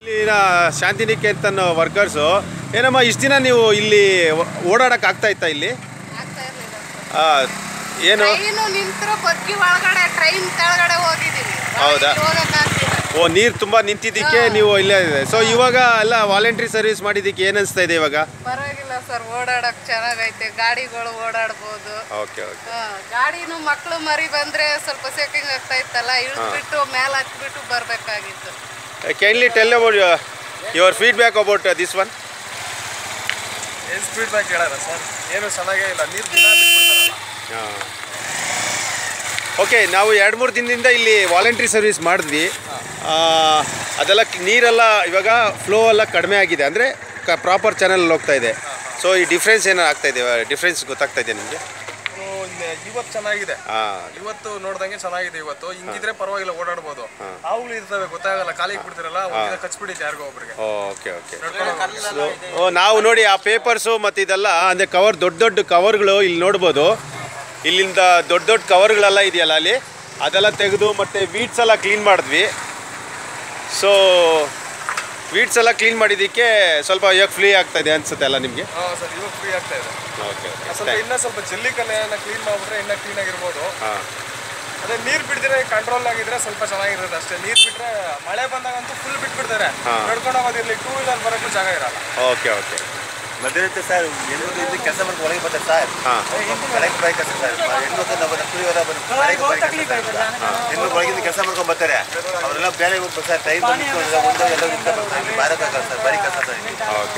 ಇಲ್ಲಿನ ಶಾಂತಿನಿಕೇತನ್ ವರ್ಕರ್ಸು ಏನಮ್ಮ ಇಷ್ಟು ದಿನ ನೀವು ಇಲ್ಲಿ ಓಡಾಡಕ್ಕೆ ಆಗ್ತಾ ಇತ್ತಾ ಇಲ್ಲಿ ಆಗ್ತಾ ಇರ್ಲಿಲ್ಲ ಆ, ಏನು ಟ್ರೈನು ನಿಂತ್ರ ಬಗ್ಗಿ ಒಳಗಡೆ ಟ್ರೈನ್ ಕೆಳಗಡೆ ಹೋಗಿದೀವಿ ಹೌದಾ? ಹೋಗಕ್ಕಾಗ್ತಿಲ್ಲ ಓ ನೀರು ತುಂಬ ನಿಂತಿದ್ದಕ್ಕೆ ನೀವು ಇಲ್ಲೇ ಇದೆ ಸೊ ಇವಾಗ ಎಲ್ಲ ವಾಲಂಟ್ರಿ ಸರ್ವಿಸ್ ಮಾಡಿದ್ದಕ್ಕೆ ಏನು ಅನಿಸ್ತಾ ಇದೆ ಇವಾಗ ಪರವಾಗಿಲ್ಲ ಸರ್ ಓಡಾಡಕ್ ಚೆನ್ನಾಗೈತೆ ಗಾಡಿಗಳು ಓಡಾಡ್ಬೋದು ಓಕೆ ಓಕೆ ಹಾ, ಗಾಡಿನೂ ಮಕ್ಕಳು ಮರಿ ಬಂದ್ರೆ ಸ್ವಲ್ಪ ಸೆಕಿಂಗ್ ಆಗ್ತಾ ಇತ್ತಲ್ಲ ಇಳಿದ್ಬಿಟ್ಟು ಮೇಲೆ ಹತ್ಬಿಟ್ಟು ಬರ್ಬೇಕಾಗಿತ್ತು kindly tell about your feedback about this one ಏನು ಸ್ಪೀಡ್ ಬ್ಯಾಕ್ ಹೇಳಾರ ಸರ್ ಏನು ಚೆನ್ನಾಗೇ ಇಲ್ಲ ನೀರು ದಿನ ಬಿಟ್ಬಿಡ್ತಾರಲ್ಲ ಓಕೆ ನಾವು ಎರಡು ಮೂರು ದಿನದಿಂದ ಇಲ್ಲಿ ವಾಲಂಟ್ರಿ ಸರ್ವಿಸ್ ಮಾಡಿದ್ವಿ ಆ, ಅದೆಲ್ಲ ಕ್- ನೀರೆಲ್ಲ ಇವಾಗ ಫ್ಲೋ ಎಲ್ಲ ಕಡಿಮೆ ಆಗಿದೆ ಅಂದರೆ ಕ ಪ್ರಾಪರ್ ಚಾನಲ್ ಹೋಗ್ತಾ ಇದೆ ಸೊ ಈ ಡಿಫ್ರೆನ್ಸ್ ಏನೋ ಆಗ್ತಾ ಇದೆ ಡಿಫ್ರೆನ್ಸ್ ಗೊತ್ತಾಗ್ತಾ ಇದೆ ನಿಮಗೆ ಇವತ್ತು ಚೆನ್ನಾಗಿದೆ ಹಾಂ ಇವತ್ತು ನೋಡ್ದಂಗೆ ಚೆನ್ನಾಗಿದೆ ಇವತ್ತು ಹಿಂಗಿದ್ರೆ ಪರವಾಗಿಲ್ಲ ಓಡಾಡ್ಬೋದು ಅವುಗಳು ಇರ್ತವೆ ಗೊತ್ತಾಗಲ್ಲ ಖಾಲಿ ಬಿಡ್ತಿರಲ್ಲ ಒಂದಿನ ಕಚ್ಬಿಟ್ಟಿತ್ತು ಯಾರಿಗೋ ಒಬ್ರಿಗೆ ಓಕೆ ಓಕೆ ನಡ್ಕೊಂಡು ಓ ನಾವು ನೋಡಿ ಆ ಪೇಪರ್ಸು ಮತ್ತು ಇದೆಲ್ಲ ಅಂದರೆ ಕವರ್ ದೊಡ್ಡ ದೊಡ್ಡ ಕವರ್ಗಳು ಇಲ್ಲಿ ನೋಡ್ಬೋದು ಇಲ್ಲಿಂದ ದೊಡ್ಡ ದೊಡ್ಡ ಕವರ್ಗಳೆಲ್ಲ ಇದೆಯಲ್ಲ ಅಲ್ಲಿ ಅದೆಲ್ಲ ತೆಗೆದು ಮತ್ತು ವೀಟ್ಸ್ ಎಲ್ಲ ಕ್ಲೀನ್ ಮಾಡಿದ್ವಿ ಸೊ ವೀಟ್ಸ್ ಎಲ್ಲ ಕ್ಲೀನ್ ಮಾಡಿದ್ದಕ್ಕೆ ಸ್ವಲ್ಪ ಇವಾಗ ಫ್ರೀ ಆಗ್ತಾ ಇದೆ ಅನ್ಸುತ್ತೆ ಅಲ್ಲ ನಿಮಗೆ ಹಾಂ ಸರ್ ಇವಾಗ ಫ್ರೀ ಆಗ್ತಾ ಇದೆ ಓಕೆ ಸ್ವಲ್ಪ ಇನ್ನೂ ಸ್ವಲ್ಪ ಜಲ್ಲಿ ಕಲೆಯನ್ನ ಕ್ಲೀನ್ ಮಾಡ್ಬಿಟ್ರೆ ಇನ್ನೂ ಕ್ಲೀನ್ ಆಗಿರ್ಬೋದು ಹಾಂ ಅದೇ ನೀರು ಬಿಡ್ದಿರೆ ಕಂಟ್ರೋಲ್ ಆಗಿದ್ರೆ ಸ್ವಲ್ಪ ಚೆನ್ನಾಗಿರುತ್ತೆ ಅಷ್ಟೇ ನೀರು ಬಿಟ್ರೆ ಮಳೆ ಬಂದಾಗಂತೂ ಫುಲ್ ಬಿಟ್ಬಿಡ್ತಾರೆ ಹಾ. ನಡ್ಕೊಂಡು ಹೋಗೋದಿರ್ಲಿ ಟೂ ವೀಲರ್ ಬರೋಕ್ಕೂ ಜಾಗ ಇರಲ್ಲ ಓಕೆ ಓಕೆ ಮಧ್ಯರಾತ್ರಿ ಸರ್ ಹೆಣ್ಮಕ್ಳು ಇಲ್ಲಿ ಕೆಲಸ ಮಾಡ್ಕೊಂಡು ಒಳಗೆ ಬರ್ತಾರೆ ಸರ್ ಹಾಂ ಕಲೆಕ್ಟ್ ಬೈಕ್ ಸರ್ ಹೆಣ್ಮಕ್ಳು ನಮ್ಮ ಕೂಲಿಯವರ ಹೆಣ್ಮಕ್ಳು ಒಳಗಿಂದ ಕೆಲಸ ಮಾಡ್ಕೊಂಡು ಬರ್ತಾರೆ ಅವರೆಲ್ಲ ಬೇರೆ ಹೋಗ್ಬೇಕು ಸರ್ ಟೈಮ್ ಬಂದು ಒಂದು ಎಲ್ಲ ನಿಂತ್ಕೊಂಡು ಇಲ್ಲಿ ಬಾರಕ್ಕಾಗಲ್ಲ ಸರ್ ಬರೀ ಕೆಲಸ ಸರ್ ಇಲ್ಲಿ okay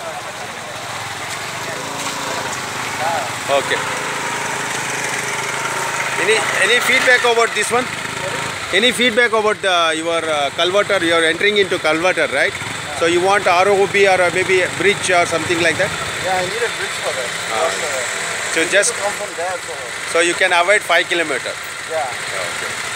okay any any feedback about this one any feedback about your culvert you are entering into culvert right so you want R O B or maybe bridge or something like that Yeah, I need a bridge for that. So just Come from there, so so you can avoid five kilometre yeah. Okay